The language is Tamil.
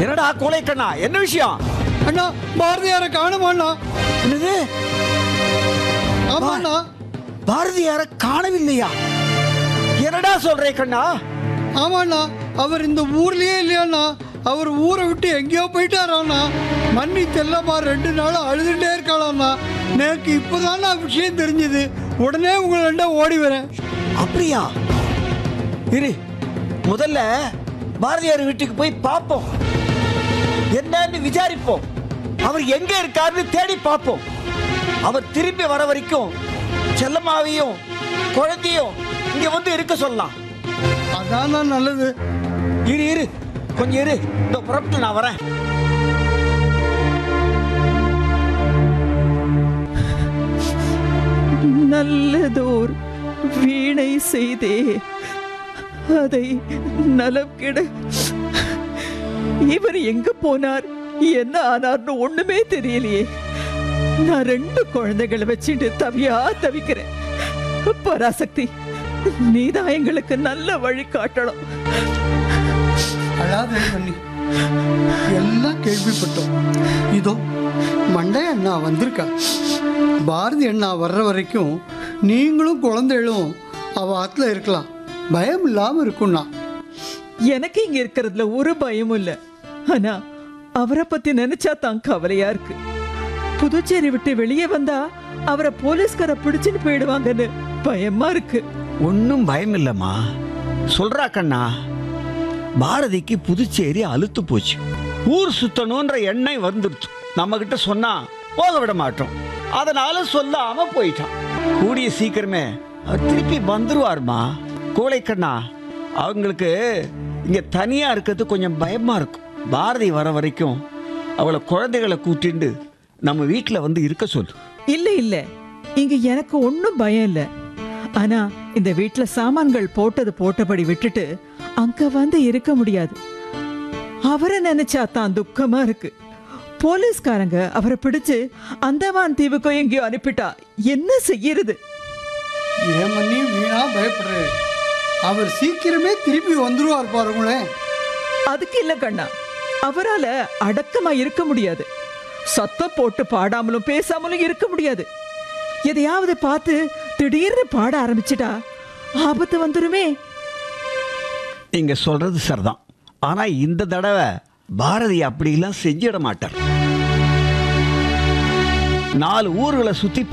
என்னடா கோழைக்கண்ணா என்ன விஷயம் அண்ணா பாரதியாரை காணுமாண்ணா என்னது ஆமாண்ணா பாரதியார காணவில்லையா என்னடா சொல்றே கண்ணா ஆமாண்ணா அவர் இந்த ஊர்லயே இல்லையாண்ணா அவர் ஊரை விட்டு எங்கேயோ போயிட்டாராண்ணா மன்னி தெல்லம்மா ரெண்டு நாள் அழுதுட்டே இருக்காளாண்ணா எனக்கு இப்போதாண்ணா விஷயம் தெரிஞ்சது உடனே உங்களை ஓடி வரேன் அப்படியா இரு முதல்ல பாரதியார் வீட்டுக்கு போய் பார்ப்போம் என்னன்னு விசாரிப்போம் அவர் எங்க இருக்காருன்னு தேடி பார்ப்போம் அவர் திரும்பி வர வரைக்கும் செல்லம்மாவையும் குழந்தையும் இங்க வந்து இருக்க சொல்லலாம் அதாண்ணா நல்லது இரு இரு கொஞ்சம் இரு இந்த புறப்பட்டு நான் வரேன் நல்லதோர் வீணை செய்தே அதை நலம் கெட இவர் எங்க போனார் என்ன ஆனார்னு ஒண்ணுமே தெரியலையே நான் ரெண்டு குழந்தைகளை வச்சுட்டு தவியா தவிக்கிறேன் பராசக்தி நீதான் எங்களுக்கு நல்ல வழி காட்டணும் அழாதே மன்னி எல்லாம் கேள்விப்பட்டோம் இதோ மண்டை அண்ணா வந்திருக்கா பாரதி அண்ணா வர்ற வரைக்கும் நீங்களும் குழந்தைகளும் அவ ஆத்துல இருக்கலாம் பயம் இல்லாம இருக்கும்ண்ணா எனக்கு இங்க இருக்கிறதுல ஒரு பயமும் இல்ல ஆனா அவரை பத்தி நினைச்சா தான் கவலையா இருக்கு புதுச்சேரி விட்டு வெளியே வந்தா அவரை போலீஸ்கார பிடிச்சிட்டு போயிடுவாங்கன்னு பயமா இருக்கு ஒன்றும் பயம் இல்லைம்மா சொல்றா கண்ணா பாரதிக்கு புதுச்சேரி அழுத்து போச்சு ஊர் சுத்தணுன்ற எண்ணெய் வந்துடுச்சு நம்ம கிட்ட சொன்னா போக விட மாட்டோம் அதனால சொல்லாம போயிட்டான் கூடிய சீக்கிரமே அவர் திருப்பி வந்துருவார்மா கோழைக்கண்ணா அவங்களுக்கு இங்க தனியா இருக்கிறது கொஞ்சம் பயமா இருக்கும் பாரதி வர வரைக்கும் அவளை குழந்தைகளை கூட்டிண்டு நம்ம வீட்டில் வந்து இருக்க சொல்லு இல்ல இல்ல இங்க எனக்கு ஒண்ணும் பயம் இல்ல ஆனா இந்த வீட்ல சாமான்கள் போட்டது போட்டபடி விட்டுட்டு அங்க வந்து இருக்க முடியாது அவரை நினைச்சா தான் துக்கமா இருக்கு போலீஸ்காரங்க அவரை பிடிச்சு அந்தமான் தீவுக்கோ எங்கேயோ அனுப்பிட்டா என்ன செய்யறது ஏன் மன்னி வீணா பயப்படுறாரு அவர் சீக்கிரமே திருப்பி வந்துருவார் பாருங்களேன் அதுக்கு இல்ல கண்ணா அவரால அடக்கமா இருக்க முடியாது சத்தம் போட்டு பாடாமலும் பேசாமலும் இருக்க முடியாது எதையாவது பார்த்து திடீர்னு பாட ஆரம்பிச்சிட்டா ஆபத்து வந்துருமே நீங்க சொல்றது சரிதான் ஆனா இந்த தடவை பாரதி அப்படிலாம் செஞ்சிட மாட்டார் நாலு ஊர்களை சுத்தி